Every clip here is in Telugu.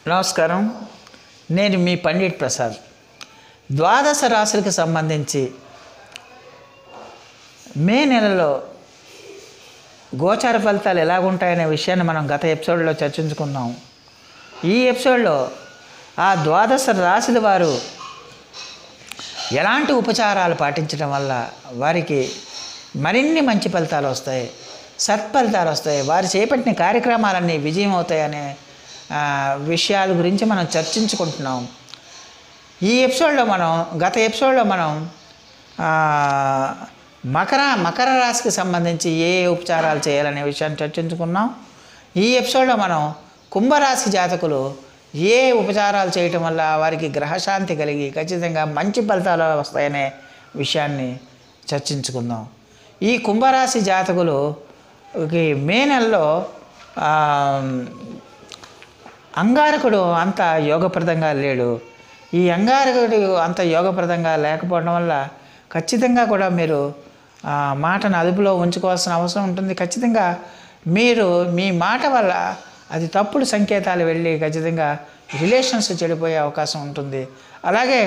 నమస్కారం నేను మీ పండిట్ ప్రసాద్ ద్వాదశ రాశులకు సంబంధించి మే నెలలో గోచార ఫలితాలు ఎలాగుంటాయనే విషయాన్ని మనం గత ఎపిసోడ్లో చర్చించుకున్నాం ఈ ఎపిసోడ్లో ఆ ద్వాదశ రాశుల వారు ఎలాంటి ఉపచారాలు పాటించడం వల్ల వారికి మరిన్ని మంచి ఫలితాలు వస్తాయి సత్ఫలితాలు వస్తాయి వారు చేపట్టిన కార్యక్రమాలన్నీ విజయం అవుతాయనే ఆ, విషయాల గురించి మనం చర్చించుకుంటున్నాం ఈ ఎపిసోడ్లో మనం గత ఎపిసోడ్లో మనం ఆ, మకర మకర రాశికి సంబంధించి ఏ ఏ ఉపచారాలు చేయాలనే విషయాన్ని చర్చించుకున్నాం ఈ ఎపిసోడ్లో మనం కుంభరాశి జాతకులు ఏ ఉపచారాలు చేయటం వల్ల వారికి గ్రహశాంతి కలిగి ఖచ్చితంగా మంచి ఫలితాలు వస్తాయనే విషయాన్ని చర్చించుకుందాం ఈ కుంభరాశి జాతకులు కి మే నెలలో ఆ, అంగారకుడు అంత యోగప్రదంగా లేడు ఈ అంగారకుడు అంత యోగప్రదంగా లేకపోవడం వల్ల ఖచ్చితంగా కూడా మీరు ఆ, మాటను అదుపులో ఉంచుకోవాల్సిన అవసరం ఉంటుంది ఖచ్చితంగా మీరు మీ మాట వల్ల అది తప్పుడు సంకేతాలు వెళ్ళి ఖచ్చితంగా రిలేషన్స్ చెడిపోయే అవకాశం ఉంటుంది అలాగే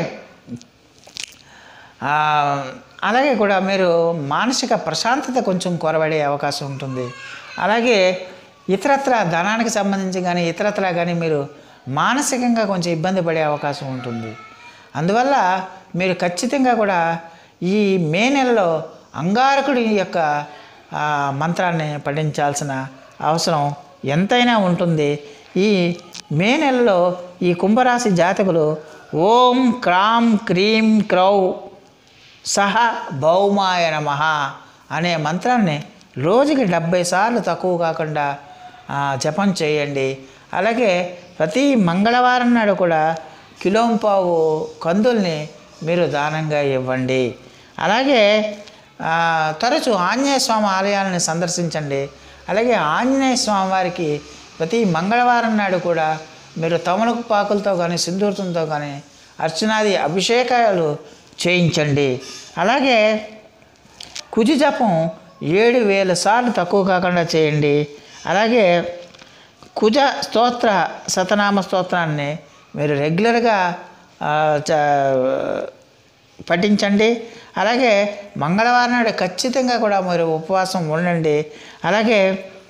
ఆ, అలాగే కూడా మీరు మానసిక ప్రశాంతత కొంచెం కొరబడే అవకాశం ఉంటుంది అలాగే ఇతరత్ర ధనానికి సంబంధించి కానీ ఇతరత్ర కానీ మీరు మానసికంగా కొంచెం ఇబ్బంది పడే అవకాశం ఉంటుంది అందువల్ల మీరు ఖచ్చితంగా కూడా ఈ మే నెలలో అంగారకుడి యొక్క ఆ, మంత్రాన్ని పఠించాల్సిన అవసరం ఎంతైనా ఉంటుంది ఈ మే నెలలో ఈ కుంభరాశి జాతకులు ఓం క్రాం క్రీం క్రౌ సహ భౌమాయ నమః అనే మంత్రాన్ని రోజుకి డెబ్బై సార్లు తక్కువ కాకుండా ఆ, జపం చేయండి అలాగే ప్రతి మంగళవారం నాడు కూడా కిలోంపావు కందుల్ని మీరు దానంగా ఇవ్వండి అలాగే ఆ, తరచూ ఆంజనేయ స్వామి ఆలయాలను సందర్శించండి అలాగే ఆంజనేయ స్వామి వారికి ప్రతి మంగళవారం నాడు కూడా మీరు తమలపు పాకులతో కానీ సింధూర్తంతో కానీ అర్చనాది అభిషేకాలు చేయించండి అలాగే కుజి జపం ఏడు వేల సార్లు తక్కువ కాకుండా చేయండి అలాగే కుజ స్తోత్ర శతనామ స్తోత్రాన్ని మీరు రెగ్యులర్గా ఆ, చ- పఠించండి అలాగే మంగళవారం నాడు ఖచ్చితంగా కూడా మీరు ఉపవాసం ఉండండి అలాగే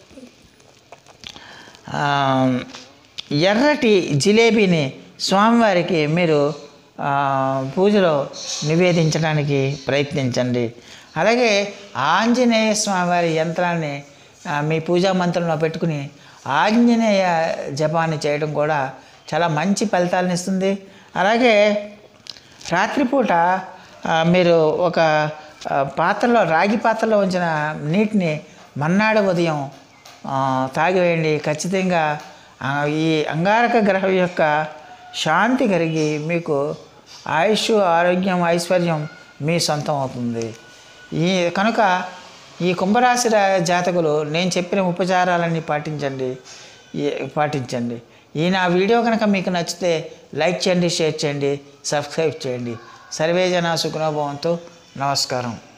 ఆ, ఎర్రటి జిలేబీని స్వామివారికి మీరు ఆ, పూజలో నివేదించడానికి ప్రయత్నించండి అలాగే ఆంజనేయ స్వామివారి యంత్రాన్ని ఆ, మీ పూజా మంత్రంలో పెట్టుకుని ఆంజనేయ జపాన్ని చేయడం కూడా చాలా మంచి ఫలితాలను ఇస్తుంది అలాగే రాత్రిపూట ఆ, మీరు ఒక ఆ, పాత్రలో రాగి పాత్రలో ఉంచిన నీటిని మన్నాడు ఉదయం ఆ, తాగివేయండి ఖచ్చితంగా ఆ, ఈ అంగారక గ్రహం యొక్క శాంతి కలిగి మీకు ఆయుష్ ఆరోగ్యం ఐశ్వర్యం మీ సొంతం అవుతుంది ఈ కనుక ఈ కుంభరాశి రా- జాతకులు నేను చెప్పిన ఉపచారాలన్నీ పాటించండి ఈ- పాటించండి ఈ నా వీడియో కనుక మీకు నచ్చితే లైక్ చేయండి షేర్ చేయండి సబ్స్క్రైబ్ చేయండి సర్వే జన సుఖనోభవంతో నమస్కారం